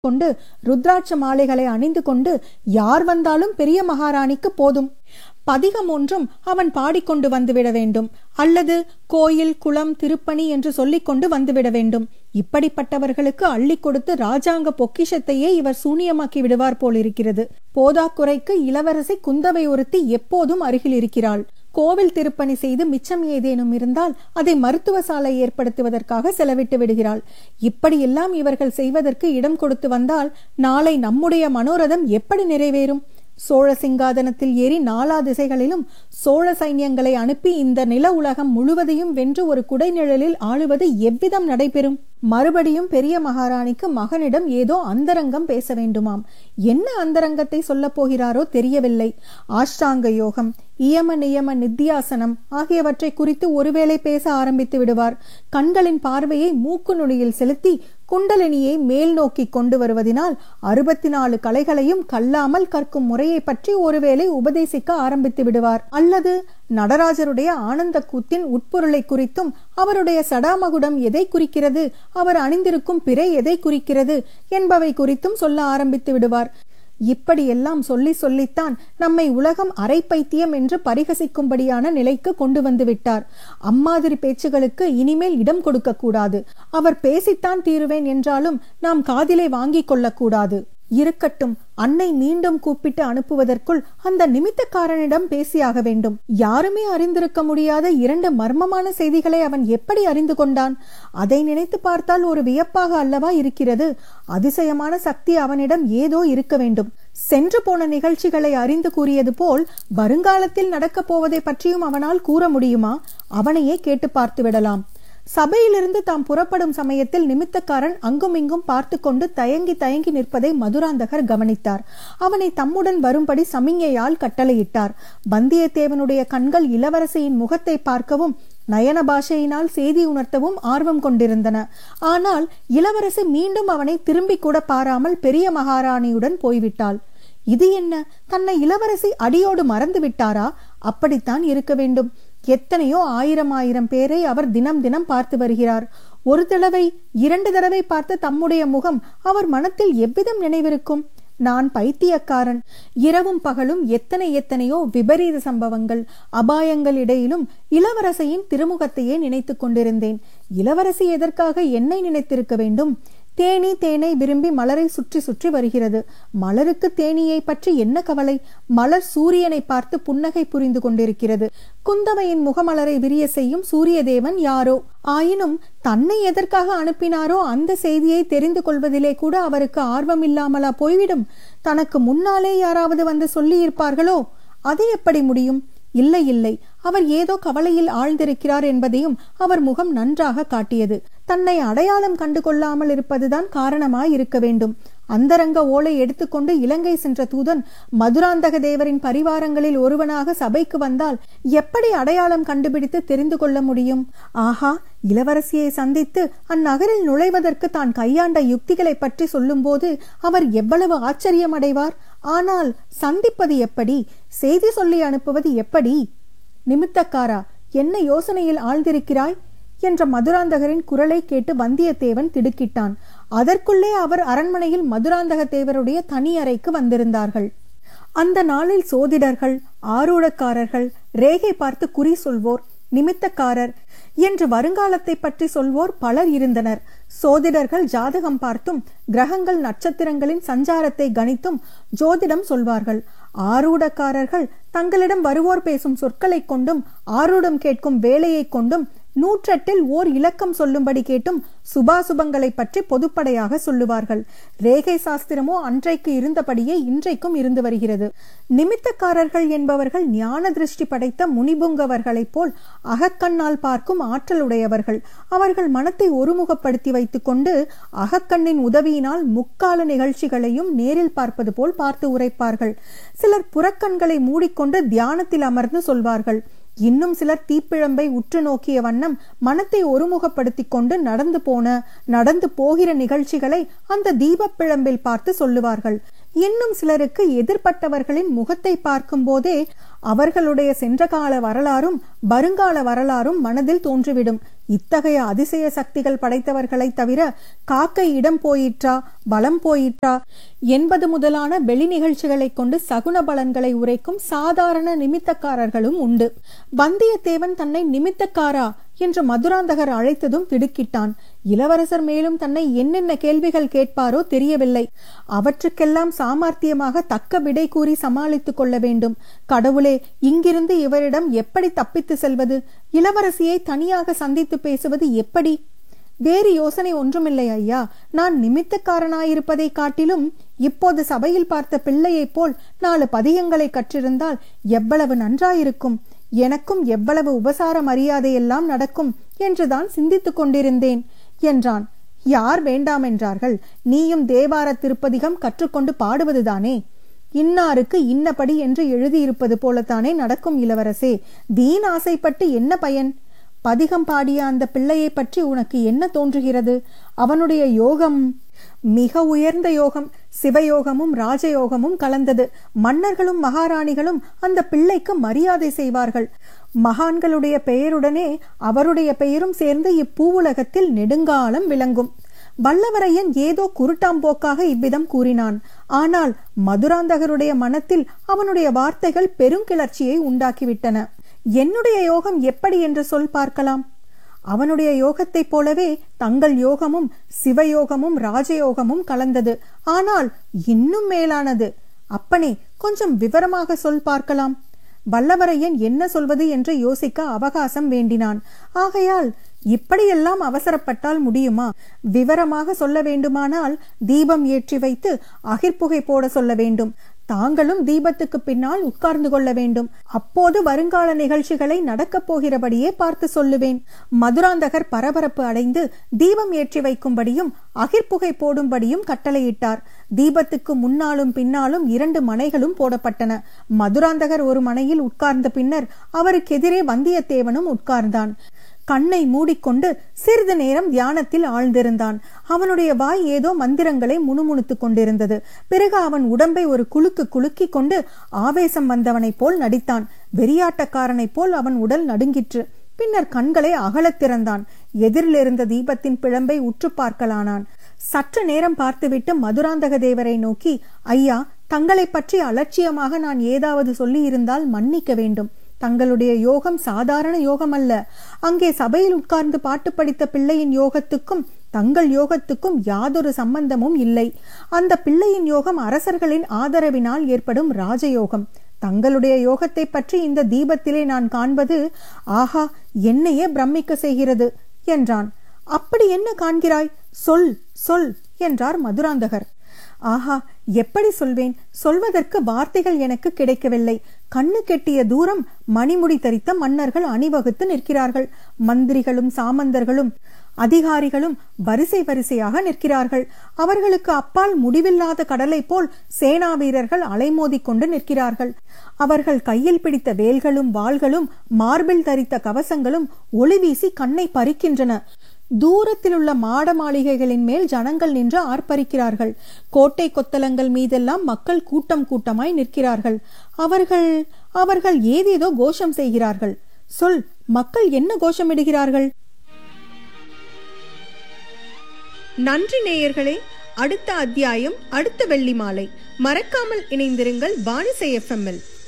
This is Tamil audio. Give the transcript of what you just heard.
கொண்டு ருத்ராட்ச மாலைகளை அணிந்து கொண்டு யார் வந்தாலும் பெரிய மகாராணிக்கு போதும் பதிகம் ஒன்றும் அவன் பாடிக்கொண்டு வந்துவிட வேண்டும் அல்லது கோயில் குளம் திருப்பணி என்று சொல்லிக்கொண்டு வந்துவிட வேண்டும் இப்படிப்பட்டவர்களுக்கு அள்ளி கொடுத்து ராஜாங்க பொக்கிஷத்தையே இவர் சூனியமாக்கி விடுவார் போலிருக்கிறது போதாக்குறைக்கு இளவரசி குந்தவை ஒருத்தி எப்போதும் அருகில் இருக்கிறாள் கோவில் திருப்பணி செய்து மிச்சம் ஏதேனும் இருந்தால் அதை மருத்துவ சாலை ஏற்படுத்துவதற்காக செலவிட்டு விடுகிறாள் இப்படியெல்லாம் இவர்கள் செய்வதற்கு இடம் கொடுத்து வந்தால் நாளை நம்முடைய மனோரதம் எப்படி நிறைவேறும் சோழ சிங்காதனத்தில் ஏறி நாலா திசைகளிலும் சோழ சைன்யங்களை அனுப்பி இந்த நில உலகம் முழுவதையும் வென்று ஒரு குடைநிழலில் ஆளுவது எவ்விதம் நடைபெறும் மறுபடியும் பெரிய மகாராணிக்கு மகனிடம் ஏதோ அந்தரங்கம் பேச வேண்டுமாம் என்ன அந்தரங்கத்தை சொல்லப் போகிறாரோ தெரியவில்லை ஆஷ்டாங்க யோகம் இயம நியம நித்தியாசனம் ஆகியவற்றை குறித்து ஒருவேளை பேச ஆரம்பித்து விடுவார் கண்களின் பார்வையை மூக்கு நுனியில் செலுத்தி குண்டலினியை மேல் நோக்கி கொண்டு வருவதினால் அறுபத்தி நாலு கலைகளையும் கல்லாமல் கற்கும் முறையை பற்றி ஒருவேளை உபதேசிக்க ஆரம்பித்து விடுவார் அல்லது நடராஜருடைய ஆனந்த கூத்தின் உட்பொருளை குறித்தும் அவருடைய சடாமகுடம் எதை குறிக்கிறது அவர் அணிந்திருக்கும் பிறை எதை குறிக்கிறது என்பவை குறித்தும் சொல்ல ஆரம்பித்து விடுவார் இப்படியெல்லாம் சொல்லி சொல்லித்தான் நம்மை உலகம் அரை பைத்தியம் என்று பரிகசிக்கும்படியான நிலைக்கு கொண்டு வந்து விட்டார் அம்மாதிரி பேச்சுகளுக்கு இனிமேல் இடம் கொடுக்க கூடாது அவர் பேசித்தான் தீருவேன் என்றாலும் நாம் காதிலே வாங்கிக் கொள்ளக்கூடாது இருக்கட்டும் அன்னை மீண்டும் கூப்பிட்டு அனுப்புவதற்குள் அந்த நிமித்தக்காரனிடம் பேசியாக வேண்டும் யாருமே அறிந்திருக்க முடியாத இரண்டு மர்மமான செய்திகளை அவன் எப்படி அறிந்து கொண்டான் அதை நினைத்து பார்த்தால் ஒரு வியப்பாக அல்லவா இருக்கிறது அதிசயமான சக்தி அவனிடம் ஏதோ இருக்க வேண்டும் சென்று போன நிகழ்ச்சிகளை அறிந்து கூறியது போல் வருங்காலத்தில் நடக்கப் போவதை பற்றியும் அவனால் கூற முடியுமா அவனையே கேட்டு பார்த்து விடலாம் சபையிலிருந்து தாம் புறப்படும் சமயத்தில் நிமித்தக்காரன் அங்குமிங்கும் பார்த்து கொண்டு தயங்கி தயங்கி நிற்பதை மதுராந்தகர் கவனித்தார் அவனை தம்முடன் வரும்படி சமிஞையால் கட்டளையிட்டார் வந்தியத்தேவனுடைய கண்கள் இளவரசியின் முகத்தை பார்க்கவும் நயன பாஷையினால் செய்தி உணர்த்தவும் ஆர்வம் கொண்டிருந்தன ஆனால் இளவரசி மீண்டும் அவனை திரும்பி கூட பாராமல் பெரிய மகாராணியுடன் போய்விட்டாள் இது என்ன தன்னை இளவரசி அடியோடு மறந்து விட்டாரா அப்படித்தான் இருக்க வேண்டும் எத்தனையோ ஆயிரம் ஆயிரம் பேரை அவர் தினம் தினம் பார்த்து வருகிறார் ஒரு தடவை இரண்டு தடவை பார்த்த தம்முடைய முகம் அவர் மனத்தில் எவ்விதம் நினைவிருக்கும் நான் பைத்தியக்காரன் இரவும் பகலும் எத்தனை எத்தனையோ விபரீத சம்பவங்கள் அபாயங்கள் இடையிலும் இளவரசியின் திருமுகத்தையே நினைத்து கொண்டிருந்தேன் இளவரசி எதற்காக என்னை நினைத்திருக்க வேண்டும் தேனி தேனை விரும்பி மலரை சுற்றி சுற்றி வருகிறது மலருக்கு தேனியை பற்றி என்ன கவலை மலர் சூரியனை பார்த்து புன்னகை புரிந்து கொண்டிருக்கிறது குந்தவையின் முகமலரை விரிய செய்யும் சூரிய தேவன் யாரோ ஆயினும் தன்னை எதற்காக அனுப்பினாரோ அந்த செய்தியை தெரிந்து கொள்வதிலே கூட அவருக்கு ஆர்வம் இல்லாமலா போய்விடும் தனக்கு முன்னாலே யாராவது வந்து சொல்லி இருப்பார்களோ அது எப்படி முடியும் இல்லை இல்லை அவர் ஏதோ கவலையில் ஆழ்ந்திருக்கிறார் என்பதையும் அவர் முகம் நன்றாக காட்டியது தன்னை அடையாளம் கண்டு கொள்ளாமல் இருப்பதுதான் காரணமாய் இருக்க வேண்டும் அந்தரங்க ஓலை எடுத்துக்கொண்டு இலங்கை சென்ற தூதன் மதுராந்தக தேவரின் பரிவாரங்களில் ஒருவனாக சபைக்கு வந்தால் எப்படி அடையாளம் கண்டுபிடித்து தெரிந்து கொள்ள முடியும் ஆஹா இளவரசியை சந்தித்து அந்நகரில் நுழைவதற்கு தான் கையாண்ட யுக்திகளை பற்றி சொல்லும்போது அவர் எவ்வளவு ஆச்சரியம் அடைவார் ஆனால் சந்திப்பது எப்படி செய்தி சொல்லி அனுப்புவது எப்படி நிமித்தக்காரா என்ன யோசனையில் ஆழ்ந்திருக்கிறாய் என்ற மதுராந்தகரின் குரலை கேட்டு வந்தியத்தேவன் திடுக்கிட்டான் அதற்குள்ளே அவர் அரண்மனையில் மதுராந்தக தேவருடைய தனி அறைக்கு வந்திருந்தார்கள் அந்த நாளில் சோதிடர்கள் ஆரூடக்காரர்கள் ரேகை பார்த்து குறி சொல்வோர் நிமித்தக்காரர் என்று வருங்காலத்தை பற்றி சொல்வோர் பலர் இருந்தனர் சோதிடர்கள் ஜாதகம் பார்த்தும் கிரகங்கள் நட்சத்திரங்களின் சஞ்சாரத்தை கணித்தும் ஜோதிடம் சொல்வார்கள் ஆரூடக்காரர்கள் தங்களிடம் வருவோர் பேசும் சொற்களைக் கொண்டும் ஆரூடம் கேட்கும் வேலையை கொண்டும் நூற்றெட்டில் ஓர் இலக்கம் சொல்லும்படி கேட்டும் சுபாசுபங்களை பற்றி பொதுப்படையாக சொல்லுவார்கள் ரேகை சாஸ்திரமோ அன்றைக்கு இருந்தபடியே இன்றைக்கும் இருந்து வருகிறது நிமித்தக்காரர்கள் என்பவர்கள் ஞான திருஷ்டி படைத்த முனிபுங்கவர்களைப் போல் அகக்கண்ணால் பார்க்கும் ஆற்றல் உடையவர்கள் அவர்கள் மனத்தை ஒருமுகப்படுத்தி வைத்துக் கொண்டு அகக்கண்ணின் உதவியினால் முக்கால நிகழ்ச்சிகளையும் நேரில் பார்ப்பது போல் பார்த்து உரைப்பார்கள் சிலர் புறக்கண்களை மூடிக்கொண்டு தியானத்தில் அமர்ந்து சொல்வார்கள் இன்னும் சிலர் தீப்பிழம்பை உற்று நோக்கிய வண்ணம் மனத்தை ஒருமுகப்படுத்திக் கொண்டு நடந்து போன நடந்து போகிற நிகழ்ச்சிகளை அந்த தீபப்பிழம்பில் பார்த்து சொல்லுவார்கள் இன்னும் சிலருக்கு எதிர்பட்டவர்களின் முகத்தை பார்க்கும் போதே அவர்களுடைய சென்ற கால வரலாறும் வருங்கால வரலாறும் மனதில் தோன்றிவிடும் இத்தகைய அதிசய சக்திகள் படைத்தவர்களை தவிர காக்கை இடம் போயிற்றா பலம் போயிற்றா என்பது முதலான வெளி நிகழ்ச்சிகளை கொண்டு சகுன பலன்களை உரைக்கும் சாதாரண நிமித்தக்காரர்களும் உண்டு வந்தியத்தேவன் தன்னை நிமித்தக்காரா என்று மதுராந்தகர் அழைத்ததும் திடுக்கிட்டான் இளவரசர் மேலும் தன்னை என்னென்ன கேள்விகள் கேட்பாரோ தெரியவில்லை அவற்றுக்கெல்லாம் சாமர்த்தியமாக தக்க விடை கூறி சமாளித்துக் கொள்ள வேண்டும் கடவுளே இங்கிருந்து இவரிடம் எப்படி தப்பித்து செல்வது இளவரசியை தனியாக சந்தித்து பேசுவது எப்படி வேறு யோசனை ஒன்றுமில்லை ஐயா நான் நிமித்தக்காரனாயிருப்பதை காட்டிலும் இப்போது சபையில் பார்த்த பிள்ளையைப் போல் நாலு பதியங்களை கற்றிருந்தால் எவ்வளவு நன்றாயிருக்கும் எனக்கும் எவ்வளவு உபசார மரியாதையெல்லாம் நடக்கும் என்றுதான் சிந்தித்துக் கொண்டிருந்தேன் என்றான் யார் வேண்டாம் என்றார்கள் நீயும் தேவார திருப்பதிகம் கற்றுக்கொண்டு பாடுவதுதானே இன்னாருக்கு இன்னபடி என்று எழுதியிருப்பது போலத்தானே நடக்கும் இளவரசே வீண் ஆசைப்பட்டு என்ன பயன் பதிகம் பாடிய அந்த பிள்ளையை பற்றி உனக்கு என்ன தோன்றுகிறது அவனுடைய யோகம் மிக உயர்ந்த யோகம் சிவயோகமும் ராஜயோகமும் கலந்தது மன்னர்களும் மகாராணிகளும் அந்த பிள்ளைக்கு மரியாதை செய்வார்கள் மகான்களுடைய பெயருடனே அவருடைய பெயரும் சேர்ந்து இப்பூவுலகத்தில் நெடுங்காலம் விளங்கும் வல்லவரையன் ஏதோ குருட்டாம்போக்காக இவ்விதம் கூறினான் ஆனால் மதுராந்தகருடைய மனத்தில் அவனுடைய வார்த்தைகள் பெருங்கிளர்ச்சியை உண்டாக்கிவிட்டன என்னுடைய யோகம் எப்படி என்று சொல் பார்க்கலாம் அவனுடைய யோகத்தைப் போலவே தங்கள் யோகமும் சிவயோகமும் ராஜயோகமும் கலந்தது ஆனால் இன்னும் மேலானது அப்பனே கொஞ்சம் விவரமாக சொல் பார்க்கலாம் வல்லவரையன் என்ன சொல்வது என்று யோசிக்க அவகாசம் வேண்டினான் ஆகையால் இப்படியெல்லாம் அவசரப்பட்டால் முடியுமா விவரமாக சொல்ல வேண்டுமானால் தீபம் ஏற்றி வைத்து அகிர்புகை போட சொல்ல வேண்டும் தாங்களும் தீபத்துக்கு பின்னால் உட்கார்ந்து கொள்ள வேண்டும் அப்போது வருங்கால நிகழ்ச்சிகளை நடக்கப் போகிறபடியே பார்த்து சொல்லுவேன் மதுராந்தகர் பரபரப்பு அடைந்து தீபம் ஏற்றி வைக்கும்படியும் அகிர்புகை போடும்படியும் கட்டளையிட்டார் தீபத்துக்கு முன்னாலும் பின்னாலும் இரண்டு மனைகளும் போடப்பட்டன மதுராந்தகர் ஒரு மனையில் உட்கார்ந்த பின்னர் அவருக்கு எதிரே வந்தியத்தேவனும் உட்கார்ந்தான் கண்ணை மூடிக்கொண்டு சிறிது நேரம் தியானத்தில் ஆழ்ந்திருந்தான் அவனுடைய வாய் ஏதோ மந்திரங்களை முணுமுணுத்துக் கொண்டிருந்தது பிறகு அவன் உடம்பை ஒரு குலுக்கு குலுக்கிக் கொண்டு ஆவேசம் வந்தவனைப் போல் நடித்தான் வெறியாட்டக்காரனைப் போல் அவன் உடல் நடுங்கிற்று பின்னர் கண்களை அகலத் திறந்தான் எதிரில் இருந்த தீபத்தின் பிழம்பை உற்று பார்க்கலானான் சற்று நேரம் பார்த்துவிட்டு மதுராந்தக தேவரை நோக்கி ஐயா தங்களை பற்றி அலட்சியமாக நான் ஏதாவது சொல்லி இருந்தால் மன்னிக்க வேண்டும் தங்களுடைய யோகம் சாதாரண யோகம் அல்ல அங்கே சபையில் உட்கார்ந்து பாட்டு படித்த பிள்ளையின் யோகத்துக்கும் தங்கள் யோகத்துக்கும் யாதொரு சம்பந்தமும் இல்லை அந்த பிள்ளையின் யோகம் அரசர்களின் ஆதரவினால் ஏற்படும் ராஜயோகம் தங்களுடைய யோகத்தை பற்றி இந்த தீபத்திலே நான் காண்பது ஆஹா என்னையே பிரமிக்க செய்கிறது என்றான் அப்படி என்ன காண்கிறாய் சொல் சொல் என்றார் மதுராந்தகர் ஆஹா எப்படி சொல்வேன் சொல்வதற்கு வார்த்தைகள் எனக்கு கிடைக்கவில்லை கண்ணு கெட்டிய தூரம் மணிமுடி தரித்த மன்னர்கள் அணிவகுத்து நிற்கிறார்கள் மந்திரிகளும் சாமந்தர்களும் அதிகாரிகளும் வரிசை வரிசையாக நிற்கிறார்கள் அவர்களுக்கு அப்பால் முடிவில்லாத கடலை போல் சேனா வீரர்கள் அலைமோதிக் கொண்டு நிற்கிறார்கள் அவர்கள் கையில் பிடித்த வேல்களும் வாள்களும் மார்பில் தரித்த கவசங்களும் ஒளி வீசி கண்ணை பறிக்கின்றன தூரத்தில் உள்ள மாட மாளிகைகளின் மேல் ஜனங்கள் நின்று ஆர்ப்பரிக்கிறார்கள் கோட்டை கொத்தலங்கள் மீதெல்லாம் மக்கள் கூட்டம் கூட்டமாய் நிற்கிறார்கள் அவர்கள் அவர்கள் ஏதேதோ கோஷம் செய்கிறார்கள் சொல் மக்கள் என்ன கோஷமிடுகிறார்கள் நன்றி நேயர்களே அடுத்த அத்தியாயம் அடுத்த வெள்ளி மாலை மறக்காமல் இணைந்திருங்கள் வாணிசை எஃப்எம்எல்